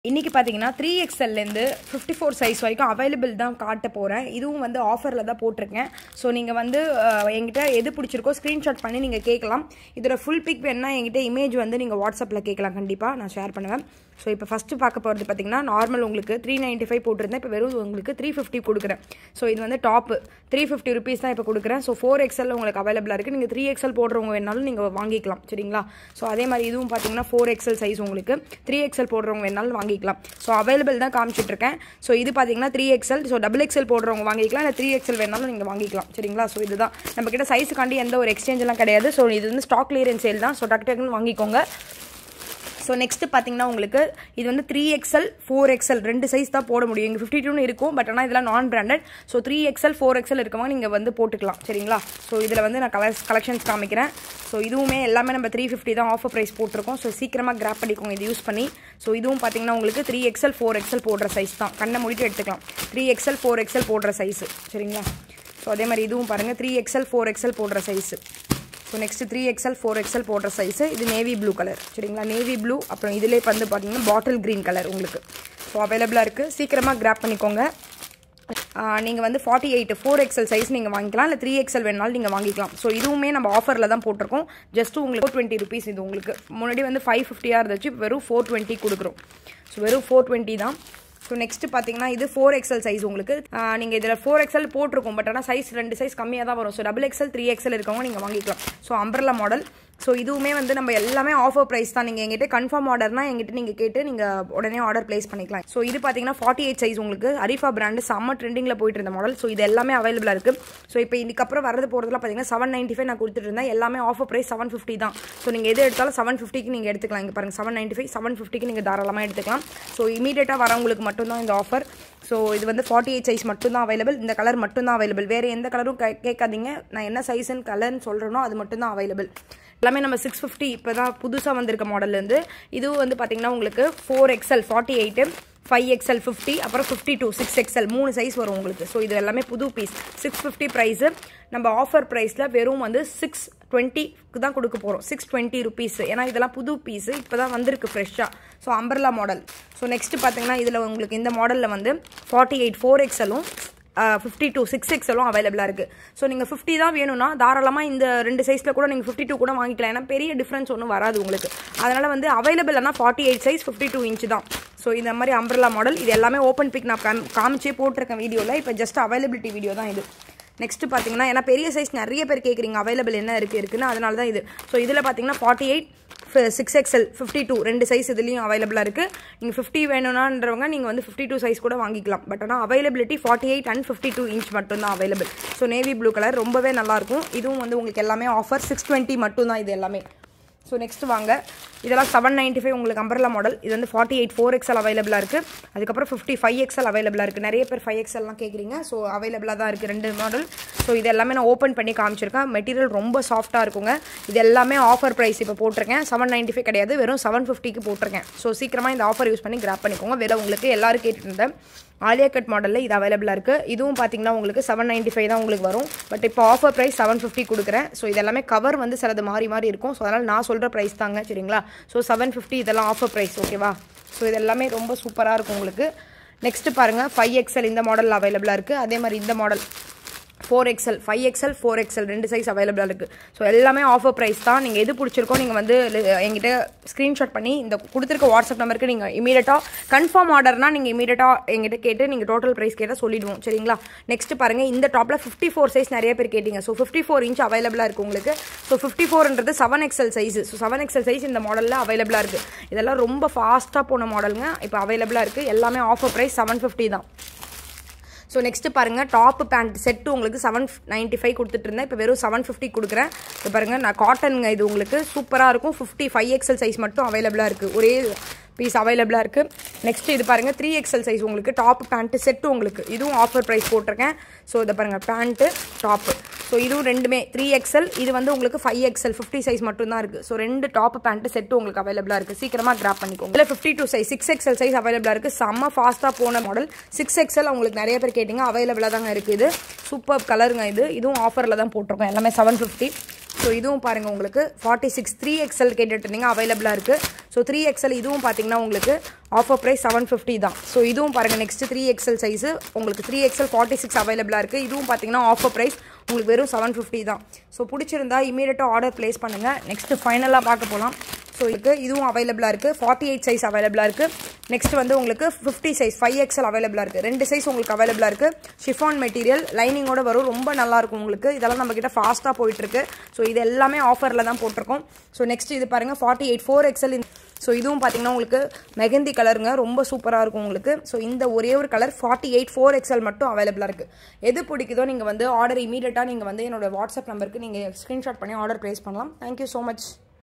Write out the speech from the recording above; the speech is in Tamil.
இன்றைக்கி பார்த்தீங்கன்னா த்ரீ எக்ஸ்எல்லேருந்து ஃபிஃப்டி ஃபோர் சைஸ் வரைக்கும் அவைலபிள் தான் காட்ட போகிறேன் இதுவும் வந்து ஆஃபரில் தான் போட்டிருக்கேன் ஸோ நீங்கள் வந்து அஹ், என்கிட்ட எது பிடிச்சிருக்கோ ஸ்க்ரீன்ஷாட் பண்ணி நீங்கள் கேட்கலாம் இதோட ஃபுல் பிக் வேணுன்னா என்கிட்ட இமேஜ் வந்து நீங்கள் வாட்ஸ்அப்பில் கேட்கலாம் கண்டிப்பாக நான் ஷேர் பண்ணுவேன் ஸோ இப்போ ஃபஸ்ட்டு பார்க்க போகிறது பார்த்தீங்கன்னா நார்மல் உங்களுக்கு த்ரீ நைன்ட்டி ஃபைவ் போட்டிருந்தேன் இப்போ வெறும் உங்களுக்கு த்ரீ ஃபிஃப்டி கொடுக்குறேன் ஸோ இது வந்து டாப்பு த்ரீ ஃபிஃப்டி ருபீஸ் தான் இப்போ கொடுக்குறேன் ஸோ ஃபோர் எக்ஸ்எல் உங்களுக்கு அவைலபிளாக இருக்குது நீங்கள் த்ரீ எக்ஸ்எல் போடுறவங்க வேணாலும் நீங்கள் வாங்கிக்கலாம் சரிங்களா ஸோ அதே மாதிரி இதுவும் பார்த்தீங்கன்னா ஃபோர் எக்ஸ்எல் சைஸ் உங்களுக்கு த்ரீ எக்ஸ்எல் போடுறவங்க வேணாலும் வாங்கிக்கலாம் ஸோ அவைலபிள் தான் காமிச்சிட்டு இருக்கேன் ஸோ இது பார்த்தீங்கன்னா three XL so double XL போடுறவங்க வாங்கிக்கலாம் இல்லை த்ரீ எக்ஸ்எல் வேணாலும் நீங்கள் வாங்கிக்கலாம் சரிங்களா ஸோ இதுதான் நம்ம கிட்ட சைஸுக்காண்டி எந்த ஒரு எக்ஸ்சேஞ்ச் எல்லாம் கிடையாது ஸோ இது வந்து ஸ்டாக் கிளியரன்ஸ் சேல் தான் ஸோ டக்கு டக்குன்னு வாங்கிக்கோங்க ஸோ நெக்ஸ்ட் பார்த்தீங்கன்னா உங்களுக்கு இது வந்து த்ரீ எக்ஸ்எல் ஃபோர் எக்ஸ்எல் ரெண்டு சைஸ் தான் போட முடியும் இங்கே ஃபிஃப்டி டூன்னு இருக்கும் பட் ஆனால் இதெல்லாம் நான் branded so three XL four XL இருக்கவங்க நீங்கள் வந்து போட்டுக்கலாம் சரிங்களா ஸோ இதில் வந்து நான் கலர்ஸ் கலெக்ஷன்ஸ் காமிக்கிறேன் ஸோ இதுவுமே எல்லாமே நம்ம த்ரீ ஃபிஃப்டி தான் ஆஃபர் ப்ரைஸ் போட்டிருக்கோம் ஸோ சீக்கிரமாக கிராப் பண்ணிக்கோங்க இது யூஸ் பண்ணி ஸோ இதுவும் பார்த்தீங்கன்னா உங்களுக்கு த்ரீ எக்ஸ்எல் ஃபோர் எக்ஸ்எல் போடுற சைஸ் தான் கண்ணை மூடிட்டு எடுத்துக்கலாம் த்ரீ எக்ஸ்எல் ஃபோர் எக்ஸ்எல் போடுற சைஸ் சரிங்களா ஸோ அதே மாதிரி இதுவும் பாருங்கள் த்ரீ எக்ஸ்எல் ஃபோர் எக்ஸ்எல் போடுற size so next three XL four XL போடுற சைஸு இது நேவி ப்ளூ கலர் சரிங்களா நேவி ப்ளூ அப்புறம் இதிலே வந்து பார்த்தீங்கன்னா பாட்டில் க்ரீன் கலர் உங்களுக்கு ஸோ அவைலபிளாக இருக்குது சீக்கிரமாக கிராப் பண்ணிக்கோங்க நீங்கள் வந்து forty eight four XL size நீங்கள் வாங்கிக்கலாம் இல்லை த்ரீ எக்ஸல் வேணாலும் நீங்கள் வாங்கிக்கலாம் ஸோ இதுவுமே நம்ம ஆஃபரில் தான் போட்டிருக்கோம் ஜஸ்ட் உங்களுக்கு ஃபோர் டுவெண்ட்டி ருபீஸ் இது உங்களுக்கு முன்னாடி வந்து ஃபைவ் ஃபிஃப்டியாக இருந்துச்சு வெறும் ஃபோர் டுவெண்ட்டி கொடுக்குறோம் ஸோ வெறும் ஃபோர் டுவெண்ட்டி தான் ஸோ நெக்ஸ்ட் பார்த்தீங்கன்னா இது ஃபோர் எக்ஸல் சைஸ் உங்களுக்கு நீங்கள் இதில் ஃபோர் எக்ஸல் போட்டிருக்கோம் பட் ஆனால் சைஸ் ரெண்டு சைஸ் கம்மியாக தான் வரும் so double XL three XL இருக்கவங்க நீங்கள் வாங்கிக்கலாம் ஸோ அம்பர்லா மாடல் ஸோ இதுவுமே வந்து நம்ம எல்லாமே ஆஃபர் ப்ரைஸ் தான் நீங்கள் எங்கிட்ட கன்ஃபார்ம் ஆர்டர்னா எங்கிட்ட நீங்கள் கேட்டு நீங்கள் உடனே ஆர்டர் ப்ளேஸ் பண்ணிக்கலாம் ஸோ இது பார்த்தீங்கன்னா ஃபார்ட்டி எயிட் சைஸ் உங்களுக்கு அரிஃபா பிராண்டு செம்ம ட்ரெண்டிங்கில் போயிட்டு இருந்த மாடல் ஸோ இது எல்லாமே அவைலபிளாக இருக்குது ஸோ இப்போ இதுக்கப்புறம் வரது போகிறதுலாம் பார்த்தீங்கன்னா செவன் நைன்ட்டி ஃபைவ் நான் கொடுத்துட்டு இருந்தேன் எல்லாமே ஆஃபர் ப்ரைஸ் செவன் ஃபிஃப்டி தான் ஸோ நீங்கள் எது எடுத்தாலும் செவன் ஃபிஃப்டிக்கு நீங்கள் எடுத்துக்கலாம் இங்கே பாருங்கள் செவன் நைன்ட்டி ஃபைவ் செவன் ஃபிஃப்டிக்கு நீங்கள் தாராளமாக எடுத்துக்கலாம் ஸோ இமீடியட்டாக வரவங்களுக்கு மட்டும்தான் இந்த ஆஃபர் ஸோ இது வந்து ஃபார்ட்டி எயிட் சைஸ் மட்டும்தான் அவைலபிள் இந்த கலர் மட்டும்தான் அவைலபிள் வேறு எந்த கலரும் கே கேட்காதீங்க நான் என்ன சைஸ்ன்னு கலர்னு சொல்கிறேனோ அது மட்டும்தான் அவைலபிள் எல்லாமே நம்ம சிக்ஸ் ஃபிஃப்டி இப்போ தான் புதுசாக வந்திருக்க மாடல்லேருந்து இதுவும் வந்து பார்த்தீங்கன்னா உங்களுக்கு four XL forty eight five XL fifty அப்புறம் ஃபிஃப்டி டூ சிக்ஸ் எக்ஸ்எல் மூணு சைஸ் வரும் உங்களுக்கு ஸோ இது எல்லாமே புது பீஸ் சிக்ஸ் ஃபிஃப்டி ப்ரைஸு நம்ம ஆஃபர் ப்ரைஸில் வெறும் வந்து சிக்ஸ் டுவெண்ட்டிக்கு தான் கொடுக்க போகிறோம் சிக்ஸ் டுவெண்ட்டி ருபீஸ் ஏன்னா இதெல்லாம் புது பீஸு இப்போ தான் வந்திருக்கு ஃப்ரெஷ்ஷாக so umbrella model so next பார்த்தீங்கன்னா இதில் உங்களுக்கு இந்த மாடலில் வந்து ஃபார்ட்டி எயிட் ஃபோர் எக்ஸ்எலும் ஃபிஃப்டி டூ சிக்ஸ் எக்ஸ்எலும் அவைலபிளாக இருக்குது ஸோ நீங்கள் ஃபிஃப்டி தான் வேணும்னா தாராளமாக இந்த ரெண்டு சைஸில் கூட நீங்கள் ஃபிஃப்டி டூ கூட வாங்கிக்கலாம் ஏன்னா பெரிய டிஃப்ரென்ஸ் ஒன்றும் வராது உங்களுக்கு அதனால் வந்து அவைலபிள் ஆனால் forty eight size fifty two inch தான் ஸோ இந்த மாதிரி அம்பர்லா மாடல் இது எல்லாமே ஓப்பன் பிக் நான் காம் காமிச்சே போட்டிருக்கேன் வீடியோவில் இப்போ ஜஸ்ட் அவைலபிலிட்டி வீடியோ தான் இது நெக்ஸ்ட் பார்த்தீங்கன்னா ஏன்னா பெரிய சைஸ் நிறைய பேர் கேட்குறீங்க அவைலபிள் என்ன இருக்குது இருக்குன்னு அதனால தான் இது ஸோ இதில் பார்த்தீங்கன்னா forty eight six XL fifty two ரெண்டு சைஸ் இதுலேயும் அவைலபிளாக இருக்குது நீங்கள் ஃபிஃப்டி வேணும்னான்றவங்க நீங்கள் வந்து ஃபிஃப்டி டூ சைஸ் கூட வாங்கிக்கலாம் பட் ஆனால் availability forty eight and fifty two inch மட்டும் தான் available so navy blue colour ரொம்பவே நல்லாயிருக்கும் இதுவும் வந்து உங்களுக்கு எல்லாமே ஆஃபர் சிக்ஸ் டுவெண்ட்டி மட்டும் தான் இது எல்லாமே ஸோ நெக்ஸ்ட் வாங்க இதெல்லாம் செவன் நைன்ட்டி ஃபைவ் உங்களுக்கு அம்பர்லா மாடல் இது வந்து ஃபார்ட்டி எயிட் ஃபோர் எக்ஸ்எல் அவைலபிளாக இருக்குது அதுக்கப்புறம் ஃபிஃப்டி ஃபைவ் எக்ஸ்எல் அவைலபிளாக இருக்குது நிறைய பேர் ஃபைவ் எக்ஸ்எல்லாம் கேட்குறீங்க ஸோ அவைலபிளாக தான் இருக்குது ரெண்டு மாடல் ஸோ இது எல்லாமே நான் ஓப்பன் பண்ணி காமிச்சிருக்கேன் மெட்டீரியல் ரொம்ப சாஃப்ட்டாக இருக்குங்க இது எல்லாமே ஆஃபர் ப்ரைஸ் இப்போ போட்டிருக்கேன் செவன் நைன்ட்டி ஃபைவ் கிடையாது வெறும் செவன் ஃபிஃப்டிக்கு போட்டிருக்கேன் ஸோ சீக்கிரமாக இந்த ஆஃபர் யூஸ் பண்ணி கிராப் பண்ணிக்கோங்க வேலை உங்களுக்கு எல்லாரும் கேட்டுட்டு இருந்தேன் ஆலியா கட் மாடலில் இது அவைலபிளாக இருக்குது இதுவும் பார்த்தீங்கன்னா உங்களுக்கு செவன் நைன்ட்டி ஃபைவ் தான் உங்களுக்கு வரும் பட் இப்போ ஆஃபர் ப்ரைஸ் செவன் ஃபிஃப்டி கொடுக்குறேன் ஸோ இது எல்லாமே கவர் வந்து சிலது மாறி மாறி இருக்கும் ஸோ அதனால் நான் சொல்கிற ப்ரைஸ் தாங்க சரிங்களா ஸோ செவன் ஃபிஃப்டி இதெல்லாம் ஆஃபர் ப்ரைஸ் ஓகேவா ஸோ இது எல்லாமே ரொம்ப சூப்பராக இருக்கும் உங்களுக்கு நெக்ஸ்ட்டு பாருங்கள் ஃபைவ் எக்ஸ்எல் இந்த மாடல் அவைலபிளாக இருக்குது அதே மாதிரி இந்த model four XL five XL four XL ரெண்டு சைஸ் அவைலபிளாக இருக்குது ஸோ எல்லாமே ஆஃபர் ப்ரைஸ் தான் நீங்கள் எது பிடிச்சிருக்கோ நீங்கள் வந்து எங்கிட்ட ஸ்க்ரீன்ஷாட் பண்ணி இந்த கொடுத்துருக்க வாட்ஸ்அப் நம்பருக்கு நீங்கள் இமீடியட்டாக கன்ஃபார்ம் ஆர்டர்னா நீங்கள் இமீடியட்டாக எங்கிட்ட கேட்டு நீங்கள் டோட்டல் ப்ரைஸ் கேட்டால் சொல்லிடுவோம் சரிங்களா நெக்ஸ்ட் பாருங்கள் இந்த டாப்பில் ஃபிஃப்டி ஃபோர் சைஸ் நிறைய பேர் கேட்டிங்க ஸோ ஃபிஃப்டி ஃபோர் இன்ச் அவைலபிளாக இருக்குது உங்களுக்கு ஸோ ஃபிஃப்டி ஃபோர்ன்றது seven XL size so seven XL size இந்த மாடலில் அவைலபிளாக இருக்குது இதெல்லாம் ரொம்ப ஃபாஸ்ட்டாக போன மாடலுங்க இப்போ அவைலபிளாக இருக்குது எல்லாமே ஆஃபர் ப்ரைஸ் செவன் ஃபிஃப்டி தான் ஸோ நெக்ஸ்ட்டு பாருங்கள் டாப் பேண்ட் செட்டு உங்களுக்கு செவன் நைன்ட்டி ஃபைவ் கொடுத்துட்டு இருந்தேன் இப்போ வெறும் செவன் ஃபிஃப்டி கொடுக்குறேன் இப்போ பாருங்கள் நான் காட்டனுங்க இது உங்களுக்கு சூப்பராக இருக்கும் ஃபிஃப்டி ஃபைவ் எக்ஸல் சைஸ் மட்டும் அவைலபிளாக இருக்குது ஒரே பீஸ் அவைலபிளாக இருக்குது நெக்ஸ்ட் இது பாருங்கள் த்ரீ எக்ஸல் சைஸ் உங்களுக்கு டாப் பேண்ட்டு செட்டு உங்களுக்கு இதுவும் ஆஃபர் ப்ரைஸ் போட்டிருக்கேன் ஸோ இதை பாருங்கள் பேண்ட்டு டாப்பு ஸோ இதுவும் ரெண்டுமே த்ரீ எக்ஸல் இது வந்து உங்களுக்கு ஃபைவ் எக்ஸல் ஃபிஃப்டி சைஸ் மட்டும் தான் இருக்குது ஸோ ரெண்டு டாப் பேண்ட் செட்டு உங்களுக்கு அவைலபிளாக இருக்குது சீக்கிரமாக கிராப் பண்ணிக்கோங்க இல்லை fifty two size six XL size அவைலபிளாக இருக்குது செம்ம ஃபாஸ்ட்டாக போன மாடல் சிக்ஸ் எக்ஸல் உங்களுக்கு நிறைய பேர் கேட்டிங்க அவைலபிளாக தாங்க இருக்குது இது சூப்பர் கலருங்க இது இதுவும் ஆஃபரில் தான் போட்டிருக்கோம் எல்லாமே செவன் ஃபிஃப்டி ஸோ இதுவும் பாருங்கள் உங்களுக்கு ஃபார்ட்டி சிக்ஸ் த்ரீ எக்ஸல் கேட்டுட்டு இருந்தீங்க அவைலபிளாக இருக்குது ஸோ த்ரீ எக்ஸல் இதுவும் பார்த்தீங்கன்னா உங்களுக்கு ஆஃபர் ப்ரைஸ் செவன் ஃபிஃப்டி தான் ஸோ இதுவும் பாருங்கள் நெக்ஸ்ட் த்ரீ எக்ஸல் சைஸு உங்களுக்கு த்ரீ எக்ஸல் ஃபார்ட்டி சிக்ஸ் அவைலபிளாக இருக்குது இதுவும் பார்த்தீங்கன்னா ஆஃபர் ப்ரைஸ் உங்களுக்கு வெறும் செவன் ஃபிஃப்டி தான் ஸோ பிடிச்சிருந்தா இமீடியட்டாக ஆர்டர் ப்ளேஸ் பண்ணுங்கள் நெக்ஸ்ட்டு ஃபைனலாக பார்க்க போகலாம் ஸோ இதுக்கு இதுவும் அவைலபிளாக இருக்குது ஃபார்ட்டி எயிட் சைஸ் அவைலபிளாக இருக்குது நெக்ஸ்ட் வந்து உங்களுக்கு ஃபிஃப்டி சைஸ் ஃபைவ் எக்ஸல் அவைலபிளாக இருக்குது ரெண்டு சைஸ் உங்களுக்கு அவைலபிளாக இருக்குது ஷிஃபான் மெட்டீரியல் லைனிங்கோட வரும் ரொம்ப நல்லாயிருக்கும் உங்களுக்கு இதெல்லாம் நம்மக்கிட்ட ஃபாஸ்ட்டாக போயிட்டுருக்கு ஸோ இது எல்லாமே ஆஃபரில் தான் போட்டிருக்கோம் ஸோ நெக்ஸ்ட் இது பாருங்கள் forty eight four XL so இதுவும் பார்த்தீங்கன்னா உங்களுக்கு மெகந்தி கலருங்க ரொம்ப சூப்பராக இருக்கும் உங்களுக்கு ஸோ இந்த ஒரே ஒரு colour forty eight four XL மட்டும் அவைலபிளாக இருக்குது எது பிடிக்குதோ நீங்கள் வந்து ஆர்டர் இமீடியட்டாக நீங்கள் வந்து என்னோட வாட்ஸ்அப் நம்பருக்கு நீங்கள் ஸ்க்ரீன்ஷாட் பண்ணி ஆர்டர் ப்ளேஸ் பண்ணலாம் தேங்க்யூ ஸோ மச்